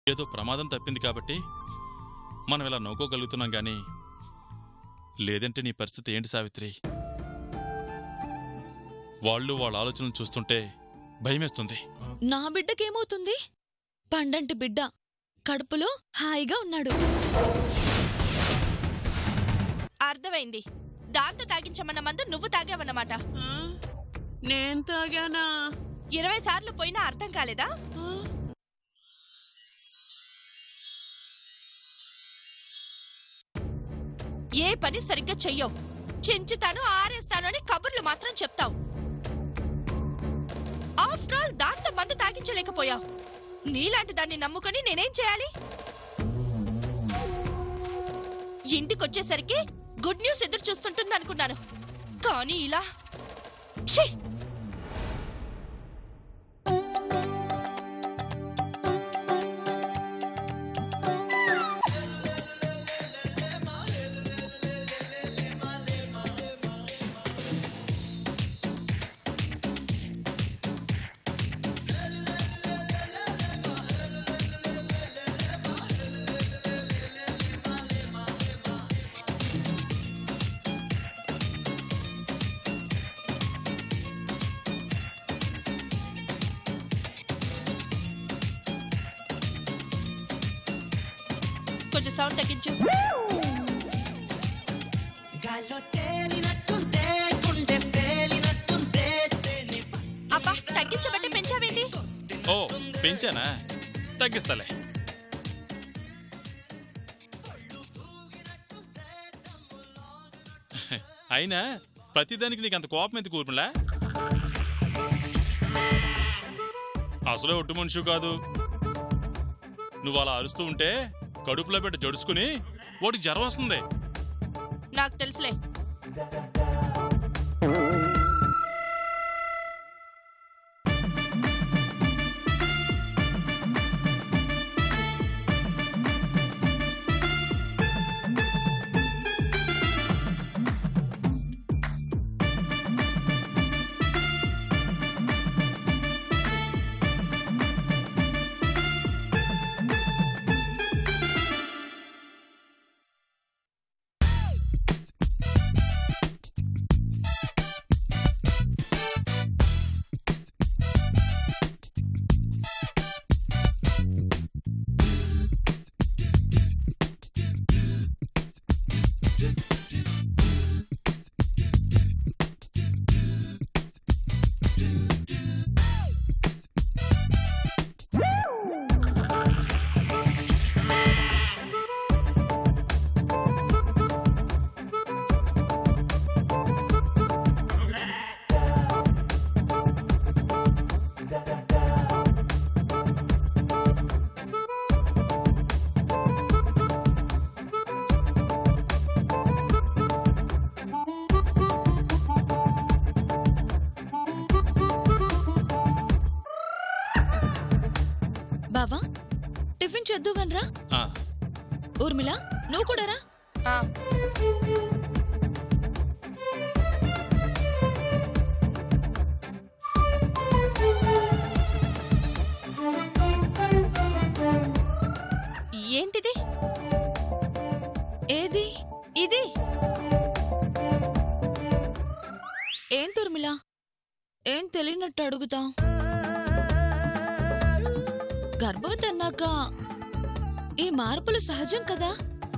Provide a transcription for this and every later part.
ఏదో ప్రమాదం తప్పింది కాబట్టి మనం ఇలా నవ్వుకోగలుగుతున్నాం గాని లేదంటే నీ పరిస్థితి ఏంటి సావిత్రి వాళ్ళు వాళ్ళ ఆలోచనలు చూస్తుంటే భయమేస్తుంది నా బిడ్డకేమవుతుంది పండంటి బిడ్డ కడుపులో హాయిగా ఉన్నాడు అర్థమైంది దాంతో తాగించమన్న మందు నువ్వు తాగావన్నమాట ఆ? నేను తాగానా ఇరవై సార్లు పోయినా అర్థం కాలేదా ఆ? ఏ పని సరిగ్గా చెయ్యవు చెంచుతాను ఆరేస్తాను అని కబుర్లు మాత్రం చెప్తావు ఆఫ్టర్ ఆల్ దాంతో మందు తాగించలేకపోయావు నీలాంటి దాన్ని నమ్ముకొని నేనేం చేయాలి ఇంటికొచ్చేసరికి గుడ్ న్యూస్ ఎదురు చూస్తుంటుంది అనుకున్నాను కానీ ఇలా ఛీ కొంచెం సౌండ్ తగ్గించు అబ్బా తగ్గించబట్టే పెంచావేంటి ఓ పెంచానా తగ్గిస్తలే అయినా ప్రతిదానికి నీకు అంత కోపం ఎందుకు ఊర్మిళా అసలే ఒట్టు మనిషి కాదు నువ్వు అలా అరుస్తూ ఉంటే కడుపులో పెట్టి జడుచుకుని వాడికి జ్వరం వస్తుంది నాకు తెలుసులే బావా టిఫిన్ చేద్దుగానరా ఆ, ఊర్మిళ నువ్వు కూడా రా ఆ, ఏంటిది ఏది ఇది ఏంటి ఊర్మిళ ఏం తెలియనట్టు అడుగుతా గర్భవతి అన్నాక ఈ మార్పులు సహజం కదా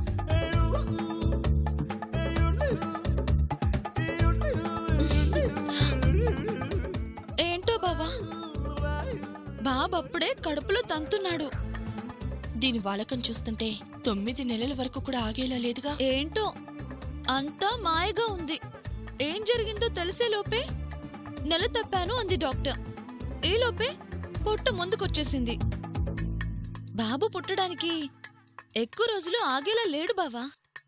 ఏంటో బావా బాబప్పుడే కడుపులో తంతున్నాడు దీని వాలకం చూస్తుంటే తొమ్మిది నెలల వరకు కూడా ఆగేలా లేదుగా ఏంటో అంతా మాయగా ఉంది ఏం జరిగిందో తెలిసే లోపే నెల తప్పాను అంది డాక్టర్ ఈ లోపే పొట్ట ముందుకొచ్చేసింది బాబు పుట్టడానికి ఎక్కువ రోజులు ఆగేలా లేడు బావా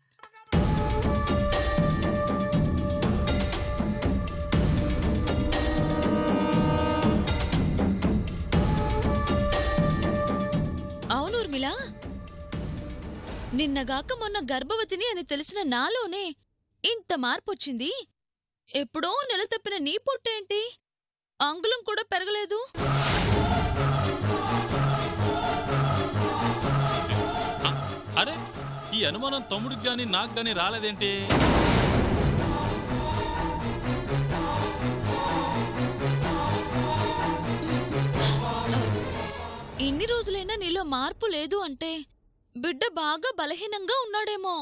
అవును ఊర్మిళ నిన్నగాక మొన్న గర్భవతిని అని తెలిసిన నాలోనే ఇంత మార్పొచ్చింది ఎప్పుడో నెల తప్పిన నీ పుట్టేంటి అంగుళం కూడా పెరగలేదు ఈ అనుమానం తమ్ముడికి గాని నాకు గాని రాలేదేంటి ఇన్ని రోజులైనా నీలో మార్పు లేదు అంటే బిడ్డ బాగా బలహీనంగా ఉన్నాడేమో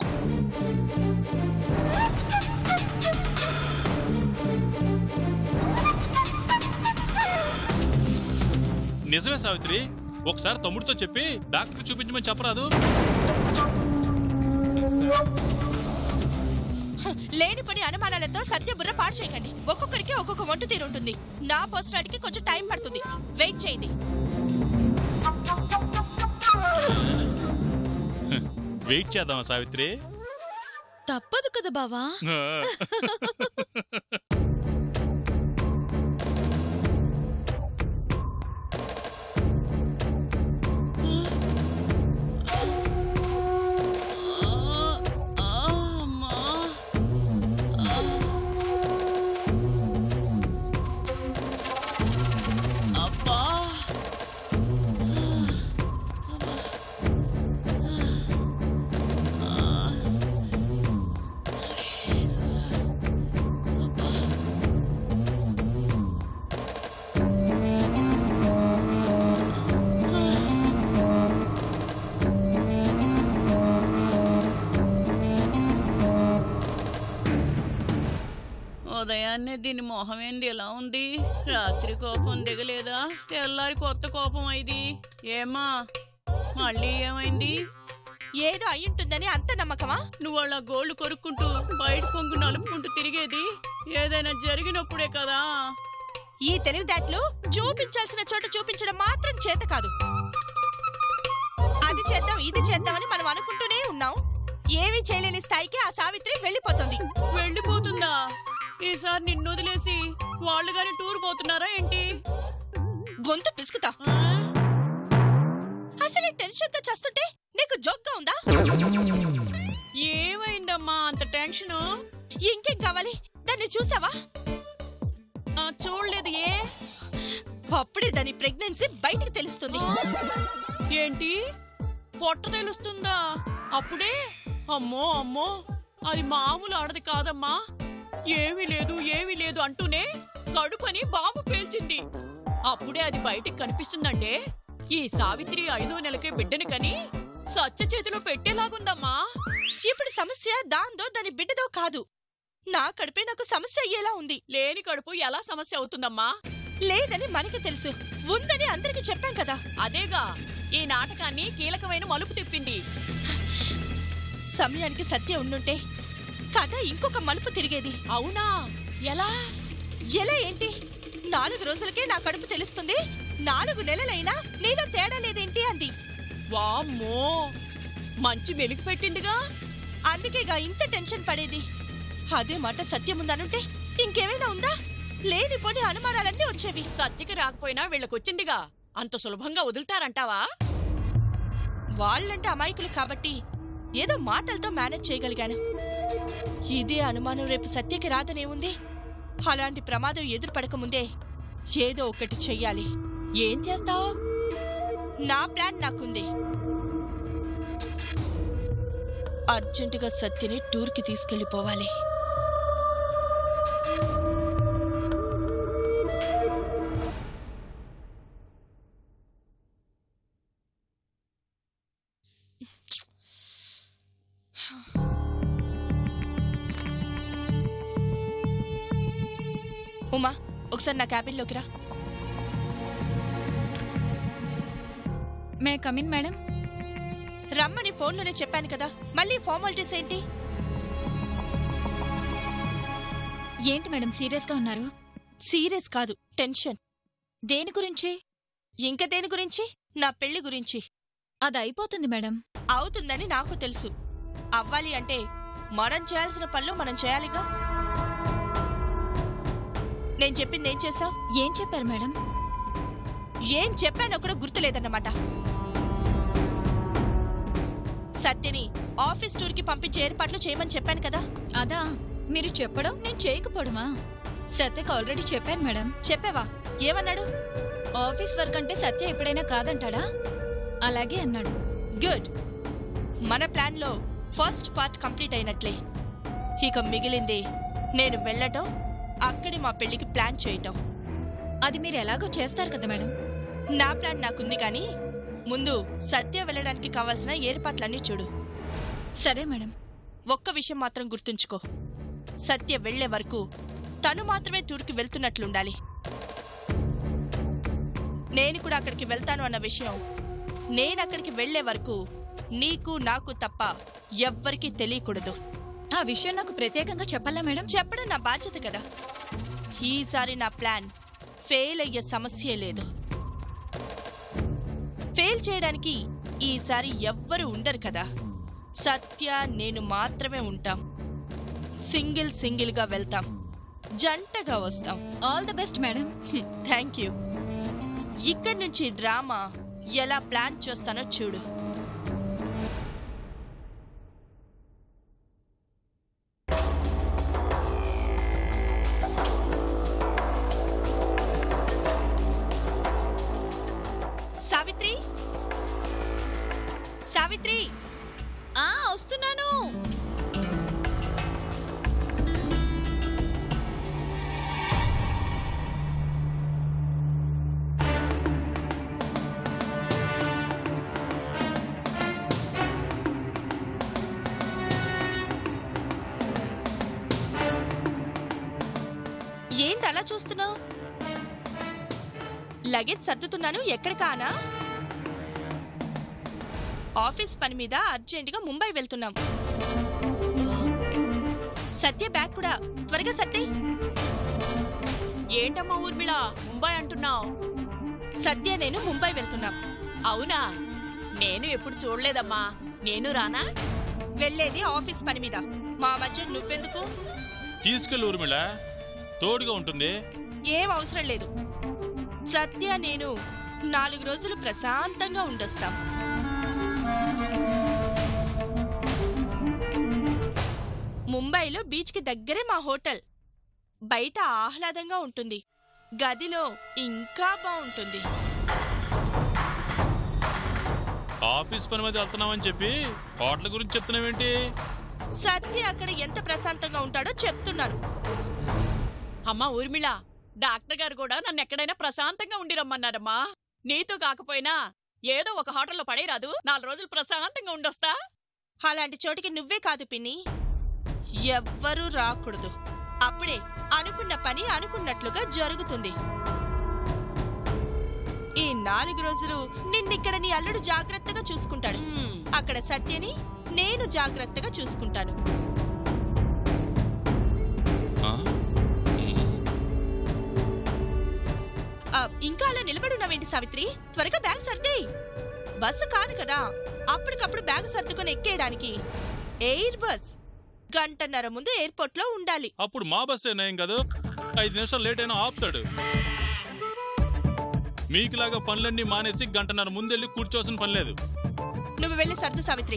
నిజమే సావిత్రి ఒకసారి తమ్ముడితో చెప్పి డాక్టర్కి చూపించమని చెప్పరాదు లేని పని అనుమానాలతో సత్య బుర్ర పాడు చేయకండి ఒక్కొక్కరికి ఒక్కొక్క వంట తీరు ఉంటుంది నా పోస్టానికి కొంచెం టైం పడుతుంది వెయిట్ చేయండి వెయిట్ చేద్దామా సావిత్రి తప్పదు కదా బావా ఆ, అమ్మా అబ్బా ఉదయాన్నే దీని మొహం ఏంది ఎలా ఉంది రాత్రి కోపం దిగలేదా తెల్లారి కొత్త కోపం అయింది ఏమా మళ్ళీ ఏమైంది ఏదో అయ్యుంటుందని అంత నమ్మకమా నువ్వు వాళ్ళ గోళ్లు కొరుక్కుంటూ బయట కొంగు నలుపుకుంటూ తిరిగేది ఏదైనా జరిగినప్పుడే కదా ఈ తెలివితేటలు చూపించాల్సిన చోట చూపించడం మాత్రం చేత కాదు అది చేద్దాం ఇది చేద్దామని మనం అనుకుంటూనే ఉన్నాం ఏమీ చేయలేని స్థాయికి ఆ సావిత్రి వెళ్ళిపోతుంది వెళ్ళిపోతుందా ఈసారి నిన్ను వదిలేసి వాళ్ళు గాని టూర్ పోతున్నారా ఏంటి గొంతు పిసుకుతా ఆ? అసలు టెన్షన్ తో చస్తుంటే నీకు జోక్గా ఉందా ఏమైందమ్మా అంత టెన్షను ఇంకేం కావాలి దాన్ని చూసావా ఆ, చూడలేదు ఏ అప్పుడే దాని ప్రెగ్నెన్సీ బయటకు తెలుస్తుంది ఏంటి పొట్ట తెలుస్తుందా అప్పుడే అమ్మో అమ్మో అది మామూలు ఆడది కాదమ్మా ఏమీ లేదు ఏమీ లేదు అంటూనే కడుపని బాబు పేల్చింది అప్పుడే అది బయటికి కనిపిస్తుందంటే ఈ సావిత్రి ఐదో నెలకే బిడ్డని కని సత్య చేతిలో పెట్టేలాగుందమ్మా ఇప్పుడు సమస్య దాందో దాని బిడ్డదో కాదు నా కడుపే నాకు సమస్య అయ్యేలా ఉంది లేని కడుపు ఎలా సమస్య అవుతుందమ్మా లేదని మనకి తెలుసు ఉందని అందరికి చెప్పాం కదా అదేగా ఈ నాటకాన్ని కీలకమైన మలుపు తిప్పింది సమయానికి సత్య ఉండుంటే కథ ఇంకొక మలుపు తిరిగేది అవునా ఎలా ఎలా ఏంటి నాలుగు రోజులకే నా కడుపు తెలుస్తుంది నాలుగు నెలలైనా నీలో తేడా లేదేంటి అంది వామ్మో మంచి వెలికి పెట్టిందిగా అందుకేగా ఇంత టెన్షన్ పడేది అదే మాట సత్యం ఉందనుంటే ఇంకేమైనా ఉందా లేనిపోని అనుమానాలన్నీ వచ్చేవి సత్యకి రాకపోయినా వీళ్ళకొచ్చిందిగా అంత సులభంగా వదులుతారంటావా వాళ్ళంటే అమాయకులు కాబట్టి ఏదో మాటలతో మేనేజ్ చేయగలిగాను ఇదే అనుమానం రేపు సత్యకి రాదనేముంది అలాంటి ప్రమాదం ఎదురుపడకముందే ఏదో ఒకటి చెయ్యాలి ఏం చేస్తావు నా ప్లాన్ నాకుంది అర్జెంటుగా సత్యని టూర్కి తీసుకెళ్లిపోవాలి ఉమా ఒకసారి నా క్యాబిన్లోకి రా మే కమిన్ మేడం రమ్మని ఫోన్లోనే చెప్పాను కదా మళ్ళీ ఫార్మాలిటీస్ ఏంటి ఏంటి మేడం సీరియస్ గా ఉన్నారు సీరియస్ కాదు టెన్షన్ దేని గురించి ఇంక దేని గురించి నా పెళ్లి గురించి అది అయిపోతుంది మేడం అవుతుందని నాకు తెలుసు అవ్వాలి అంటే మనం చేయాల్సిన పనులు మనం చేయాలిగా నేను చెప్పింది ఏం చేసావు ఏం చెప్పారు మేడం ఏం చెప్పానో కూడా గుర్తులేదన్నమాట సత్యని ఆఫీస్ టూర్కి పంపించే ఏర్పాట్లు చేయమని చెప్పాను కదా అదా మీరు చెప్పడం నేను చేయకపోవడమా సత్యకు ఆల్రెడీ చెప్పాను మేడం చెప్పావా ఏమన్నాడు ఆఫీస్ వర్క్ అంటే సత్య ఎప్పుడైనా కాదంటాడా అలాగే అన్నాడు గుడ్ మన ప్లాన్లో ఫస్ట్ పార్ట్ కంప్లీట్ అయినట్లే ఇక మిగిలింది నేను వెళ్ళటం అక్కడి మా పెళ్లికి ప్లాన్ చేయటం అది మీరు ఎలాగో చేస్తారు కదా మేడం నా ప్లాన్ నాకుంది కానీ ముందు సత్య వెళ్ళడానికి కావాల్సిన ఏర్పాట్లన్నీ చూడు సరే మేడం ఒక్క విషయం మాత్రం గుర్తుంచుకో సత్య వెళ్లే వరకు తను మాత్రమే టూర్కి వెళ్తున్నట్లుండాలి నేను కూడా అక్కడికి వెళ్తాను అన్న విషయం నేను అక్కడికి వెళ్లే వరకు నీకు నాకు తప్ప ఎవ్వరికీ తెలియకూడదు ఆ విషయం నాకు ప్రత్యేకంగా చెప్పాలా మేడం చెప్పడం నా బాధ్యత కదా ఈసారి నా ప్లాన్ ఫెయిల్ అయ్యే సమస్యే లేదు ఫెయిల్ చేయడానికి ఈసారి ఎవ్వరు ఉండరు కదా సత్య నేను మాత్రమే ఉంటాం సింగిల్ సింగిల్గా వెళ్తాం జంటగా వస్తాం all the best madam thank you ఇక్కడి నుంచి డ్రామా ఎలా ప్లాన్ చేస్తానో చూడు సావిత్రి సావిత్రి ఆ వస్తున్నాను ఏంటి అలా చూస్తున్నావు లగేజ్ సర్దుతున్నాను ఎక్కడ కానా ఆఫీస్ పని మీద అర్జెంటుగా ముంబై వెళ్తున్నాం సత్య బ్యాగ్ కూడా త్వరగా సర్దే ఏంటమ్మా ఊర్మిళ ముంబై అంటున్నావు సత్య నేను ముంబై వెళ్తున్నాం అవునా నేను ఎప్పుడు చూడలేదమ్మా నేను రానా వెళ్ళేది ఆఫీస్ పని మీద మా మధ్య నువ్వెందుకు తీసుకెళ్ళి ఊర్మిళ తోడుగా ఉంటుంది ఏం అవసరం లేదు సత్య నేను నాలుగు రోజులు ప్రశాంతంగా ఉండొస్తాం ముంబైలో బీచ్కి దగ్గరే మా హోటల్ బయట ఆహ్లాదంగా ఉంటుంది గదిలో ఇంకా బాగుంటుంది ఆఫీస్ పని మీద వెళ్తున్నామని చెప్పి హోటల్ గురించి చెప్తున్నావేంటి సత్య అక్కడ ఎంత ప్రశాంతంగా ఉంటాడో చెప్తున్నాను అమ్మా ఊర్మిళ డాక్టర్ గారు కూడా నన్ను ఎక్కడైనా ప్రశాంతంగా ఉండి రమ్మన్నారమ్మా నీతో కాకపోయినా ఏదో ఒక హోటల్లో పడేరాదు నాలుగు రోజులు ప్రశాంతంగా ఉండొస్తా అలాంటి చోటికి నువ్వే కాదు పిన్ని ఎవ్వరూ రాకూడదు అప్పుడే అనుకున్న పని అనుకున్నట్లుగా జరుగుతుంది ఈ నాలుగు రోజులు నిన్నిక్కడ నీ అల్లుడు జాగ్రత్తగా చూసుకుంటాడు హ్మ్. అక్కడ సత్యని నేను జాగ్రత్తగా చూసుకుంటాను ఆ? ఆ, ఇంకా అలా నిలబడున్నావేంటి సావిత్రి త్వరగా బ్యాగ్ సర్దే బస్సు కాదు కదా అప్పటికప్పుడు బ్యాగ్ సర్దుకొని ఎక్కేయడానికి ఎయిర్ బస్ గంటన్నర ముందు ఎయిర్పోర్ట్ లో ఉండాలి అప్పుడు మా బస్సు ఏం కాదు ఐదు నిమిషాలు లేట్ అయినా ఆపుతాడు మీకులాగా పనులన్నీ మానేసి గంటన్నర ముందెళ్ళి కూర్చోవాల్సిన పని లేదు నువ్వు వెళ్ళి సర్దు సావిత్రి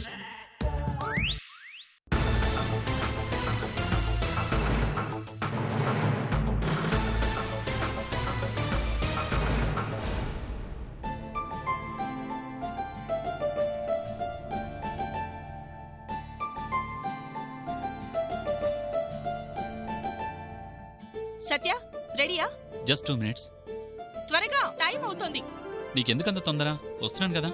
సత్య రెడీయా జస్ట్ టూ మినిట్స్ త్వరగా టైం అవుతోంది నీకెందుకంత తొందర వస్తున్నాను కదా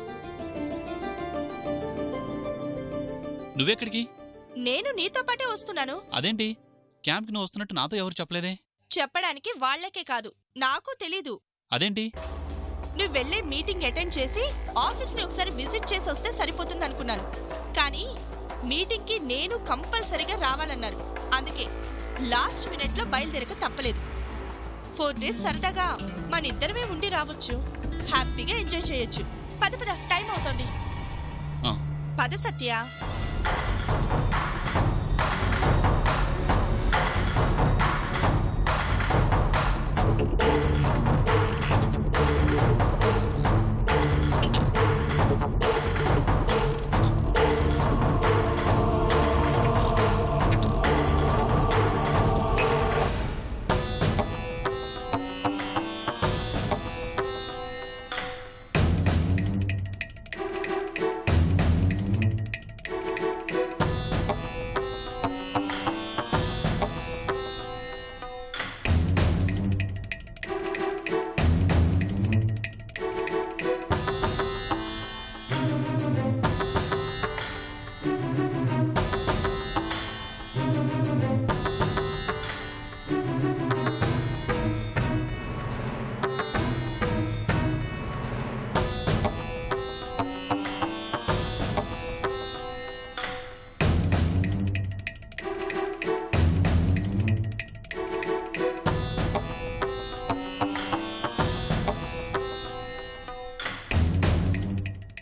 నువ్వెక్కడికి నేను నీతో పాటే వస్తున్నాను అదేంటి క్యాంప్కి నువ్వు వస్తున్నట్టు నాతో ఎవరు చెప్పలేదే చెప్పడానికి వాళ్ళకే కాదు నాకు తెలీదు అదేంటి నువ్వు వెళ్ళే మీటింగ్ అటెండ్ చేసి ఆఫీస్ని ఒకసారి విజిట్ చేసి వస్తే సరిపోతుంది అనుకున్నాను కానీ మీటింగ్కి నేను కంపల్సరీగా రావాలన్నారు అందుకే లాస్ట్ మినిట్లో బయలుదేరక తప్పలేదు ఫోర్ డేస్ సరదాగా మన ఇద్దరమే ఉండి రావచ్చు హ్యాపీగా ఎంజాయ్ చేయొచ్చు పద పద టైం అవుతోంది ఆ, పద సత్య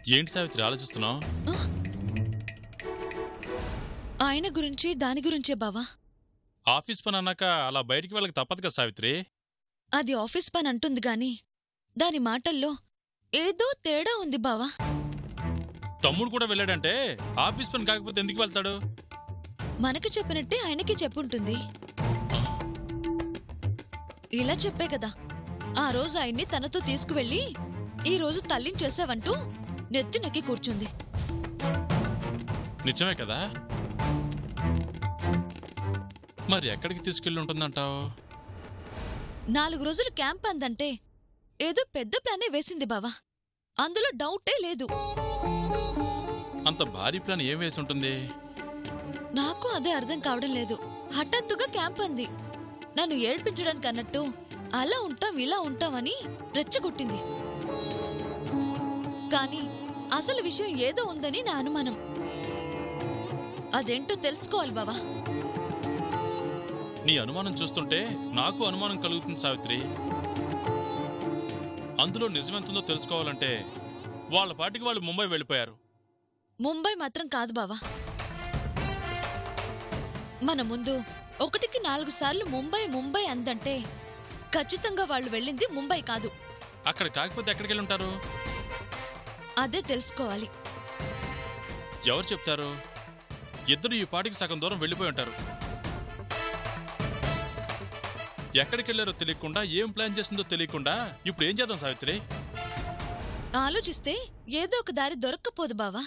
ఏంటి సావిత్రి ఆలోచిస్తున్నావు ఆయన గురించి దాని గురించే బావా ఆఫీస్ పని అన్నాక అలా బయటికి వెళ్ళక తప్పదు కదా సావిత్రి అది ఆఫీస్ పని అంటుంది గాని దాని మాటల్లో ఏదో తేడా ఉంది బావా తమ్ముడు కూడా వెళ్ళాడంటే ఆఫీస్ పని కాకపోతే ఎందుకు వెళ్తాడు మనకి చెప్పినట్టే ఆయనకి చెప్పుంటుంది ఇలా చెప్పే కదా ఆ రోజు ఆయన్ని తనతో తీసుకువెళ్ళి ఈ రోజు తల్లించేసావంటూ నెత్తి నక్కి కూర్చుంది నిజమే కదా మరి ఎక్కడికి తీసుకెళ్ళి ఉంటుందంటావు నాలుగు రోజులు క్యాంప్ అందంటే ఏదో పెద్ద ప్లానే వేసింది బావా అందులో డౌటే లేదు అంత భారీ ప్లాన్ ఏం వేసి ఉంటుంది నాకు అదే అర్థం కావడం లేదు హఠాత్తుగా క్యాంప్ అంది నన్ను ఏడ్పించడానికి అన్నట్టు అలా ఉంటాం ఇలా ఉంటామని రెచ్చగొట్టింది కానీ అసలు విషయం ఏదో ఉందని నా అనుమానం అదేంటో తెలుసుకోవాలి బావా నీ అనుమానం చూస్తుంటే నాకు అనుమానం కలుగుతుంది సావిత్రి అందులో నిజమెంతుందో తెలుసుకోవాలంటే వాళ్ళ పాటికి వాళ్ళు ముంబై వెళ్ళిపోయారు ముంబై మాత్రం కాదు బావా మన ముందు ఒకటికి నాలుగు సార్లు ముంబై ముంబై అందంటే ఖచ్చితంగా వాళ్ళు వెళ్ళింది ముంబై కాదు అక్కడ కాకపోతే ఎక్కడికి వెళ్ళి ఉంటారు అదే తెలుసుకోవాలి ఎవరు చెప్తారు ఇద్దరు ఈ పాటికి సగం దూరం వెళ్ళిపోయి ఉంటారు ఎక్కడికి వెళ్ళారో తెలియకుండా ఏం ప్లాన్ చేసిందో తెలియకుండా ఇప్పుడు ఏం చేద్దాం సావిత్రి ఆలోచిస్తే ఏదో ఒక దారి దొరక్కపోదు బావా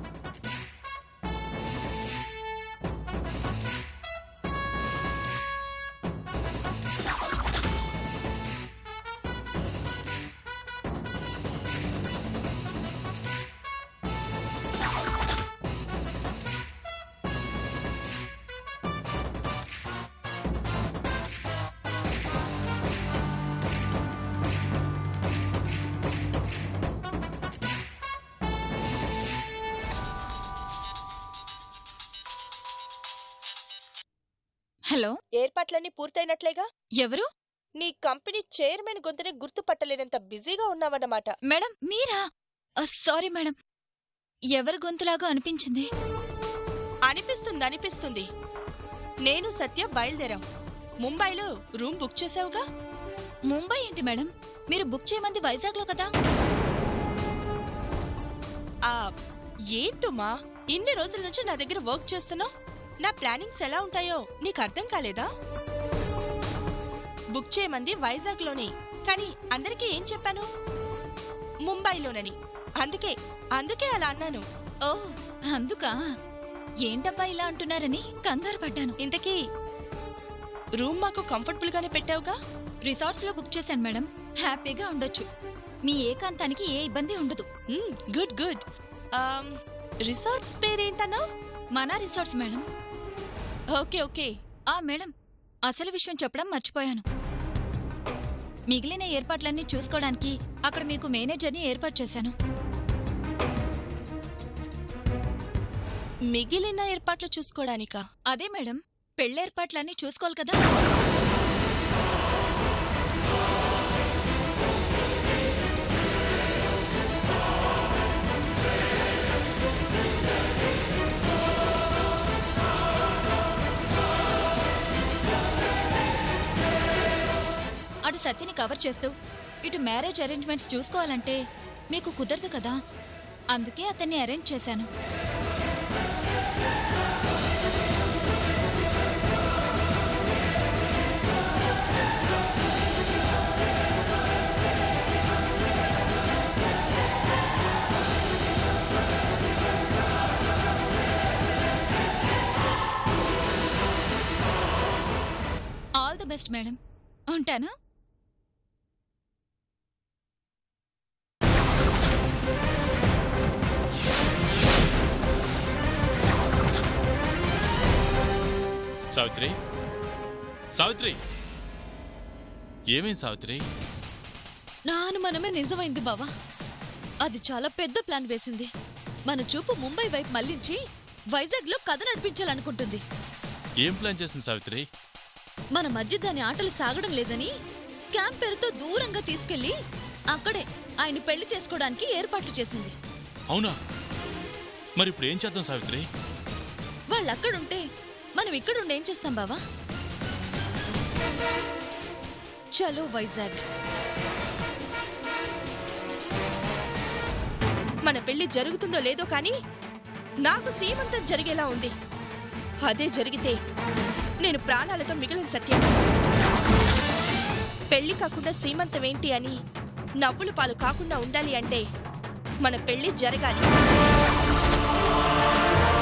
హలో ఏర్పాట్లన్నీ పూర్తయినట్లేగా ఎవరు నీ కంపెనీ చైర్మన్ గొంతుని గుర్తుపట్టలేనంత బిజీగా ఉన్నావన్నమాట మేడం మీరా ఆ, సారీ మేడం ఎవరి గొంతులాగా అనిపించింది అనిపిస్తుంది అనిపిస్తుంది నేను సత్య బయలుదేరాం ముంబైలో రూమ్ బుక్ చేసావుగా ముంబై ఏంటి మేడం మీరు బుక్ చేయమంది వైజాగ్లో కదా ఆ ఏంటుమా ఇన్ని రోజుల నుంచి నా దగ్గర వర్క్ చేస్తున్నావు నా ప్లానింగ్స్ ఎలా ఉంటాయో నీకు అర్థం కాలేదా బుక్ చేయమంది వైజాగ్లోనే కానీ అందరికీ ఏం చెప్పాను ముంబైలోనని అందుకే అందుకే అలా అన్నాను ఓ అందుకా ఏంటబ్బా ఇలా అంటున్నారని కంగారు పడ్డాను ఇంతకీ రూమ్ మాకు కంఫర్టబుల్ గానే పెట్టావుగా రిసార్ట్స్ లో బుక్ చేశాను మేడం హ్యాపీగా ఉండొచ్చు మీ ఏకాంతానికి ఏ ఇబ్బంది ఉండదు మ్మ్, గుడ్ గుడ్ ఆమ్, రిసార్ట్స్ పేరేంటన్నా మన రిసార్ట్స్ మేడం ఓకే ఓకే ఆ మేడం అసలు విషయం చెప్పడం మర్చిపోయాను మిగిలిన ఏర్పాట్లన్నీ చూసుకోవడానికి అక్కడ మీకు మేనేజర్ని ఏర్పాటు చేశాను మిగిలిన ఏర్పాట్లు చూసుకోవడానికా అదే మేడం పెళ్ళేర్పాట్లన్నీ చూసుకోవాలి కదా అటు సత్యని కవర్ చేస్తూ ఇటు మ్యారేజ్ అరేంజ్మెంట్స్ చూసుకోవాలంటే మీకు కుదరదు కదా అందుకే అతన్ని అరేంజ్ చేశాను ఆల్ ది బెస్ట్ మేడం ఉంటాను సావిత్రి సావిత్రి ఏమైంది సావిత్రి నా అనుమానమే నిజమైంది బావా అది చాలా పెద్ద ప్లాన్ వేసింది మన చూపు ముంబై వైపు మళ్లించి వైజాగ్లో కథ నడిపించాలనుకుంటుంది ఏం ప్లాన్ చేసింది సావిత్రి మన మధ్య దాని ఆటలు సాగడం లేదని క్యాంప్ పేరుతో దూరంగా తీసుకెళ్లి అక్కడే ఆయన పెళ్లి చేసుకోవడానికి ఏర్పాట్లు చేసింది అవునా మరి ఇప్పుడు ఏం చేద్దాం సావిత్రి వాళ్ళు అక్కడుంటే మనం ఇక్కడుండి ఏం చేస్తాం బావా చలో వైజాగ్ మన పెళ్లి జరుగుతుందో లేదో కానీ నాకు సీమంతం జరిగేలా ఉంది అదే జరిగితే నేను ప్రాణాలతో మిగిలిన సత్యం పెళ్లి కాకుండా సీమంతం ఏంటి అని నవ్వుల పాలు కాకుండా ఉండాలి అంటే మన పెళ్లి జరగాలి